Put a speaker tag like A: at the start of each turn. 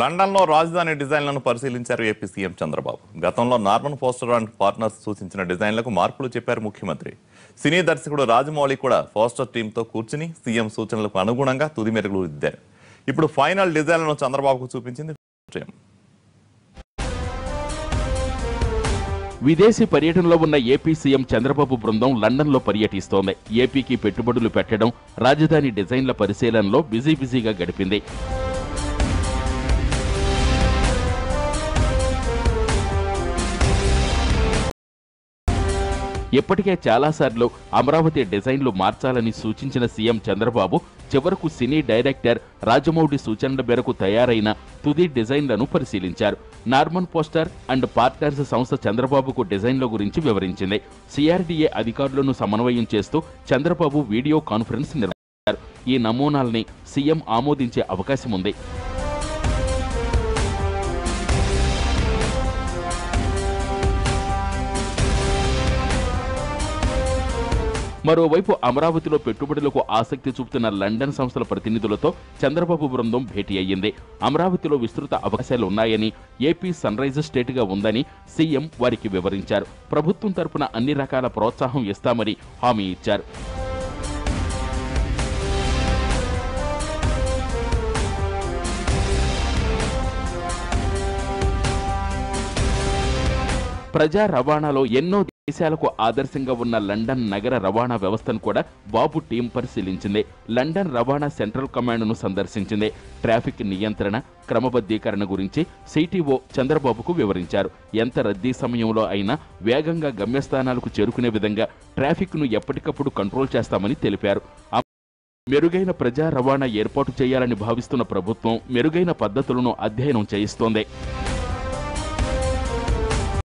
A: లండన్లో రాజధాని డిజైన్లను పరిశీలించారు ఏపీ సీఎం చంద్రబాబు గతంలో నార్మన్ ఫోస్టర్ అండ్ పార్ట్నర్స్ సూచించిన డిజైన్లకు మార్పులు చెప్పారు ముఖ్యమంత్రి సినీ దర్శకుడు రాజమౌళి కూడా ఫోస్టర్ టీంతో కూర్చుని సీఎం సూచనలకు అనుగుణంగా తుది మెరుగులు దిద్దారు ఇప్పుడు ఫైనల్ డిజైన్లను చంద్రబాబుకు చూపించింది టీం.
B: విదేశీ పర్యటనలో ఉన్న ఏపీ సీఎం చంద్రబాబు బృందం లండన్లో పర్యటిస్తోంది ఏపీకి పెట్టుబడులు పెట్టడం రాజధాని డిజైన్ల పరిశీలనలో బిజీ బిజీగా గడిపింది ఇప్పటికే చాలాసార్లు అమరావతి డిజైన్లు మార్చాలని సూచించిన సీఎం చంద్రబాబు చివరకు సినీ డైరెక్టర్ రాజమౌళి సూచనల మేరకు తయారైన తుది డిజైన్లను పరిశీలించారు నార్మన్ పోస్టర్ అండ్ పార్ట్నర్స్ సంస్థ చంద్రబాబుకు డిజైన్ల గురించి వివరించింది సిఆర్డీఏ అధికారులను సమన్వయం చేస్తూ చంద్రబాబు వీడియో కాన్ఫరెన్స్ నిర్వహించారు ఈ నమూనాల్ని సీఎం ఆమోదించే అవకాశం ఉంది మరోవైపు అమరావతిలో పెట్టుబడులకు ఆసక్తి చూపుతున్న లండన్ సంస్థల ప్రతినిధులతో చంద్రబాబు బృందం భేటీ అయ్యింది అమరావతిలో విస్తృత అవకాశాలు ఉన్నాయని ఏపీ సన్ రైజర్స్ స్టేట్ గా ఉందని సీఎం వారికి వివరించారు ప్రభుత్వం తరపున అన్ని రకాల ప్రోత్సాహం ఇస్తామని హామీ ఇచ్చారు ప్రజా రవాణాలో ఎన్నో దేశాలకు ఆదర్శంగా ఉన్న లండన్ నగర రవాణా వ్యవస్థను కూడా బాబు టీం పరిశీలించింది లండన్ రవాణా సెంట్రల్ కమాండ్ను సందర్శించింది ట్రాఫిక్ నియంత్రణ క్రమబద్ధీకరణ గురించి సిటీఓ చంద్రబాబుకు వివరించారు ఎంత రద్దీ సమయంలో అయినా వేగంగా గమ్యస్థానాలకు చేరుకునే విధంగా ట్రాఫిక్ను ఎప్పటికప్పుడు కంట్రోల్ చేస్తామని తెలిపారు మెరుగైన ప్రజా రవాణా ఏర్పాటు చేయాలని భావిస్తున్న ప్రభుత్వం మెరుగైన పద్ధతులను అధ్యయనం చేయిస్తోంది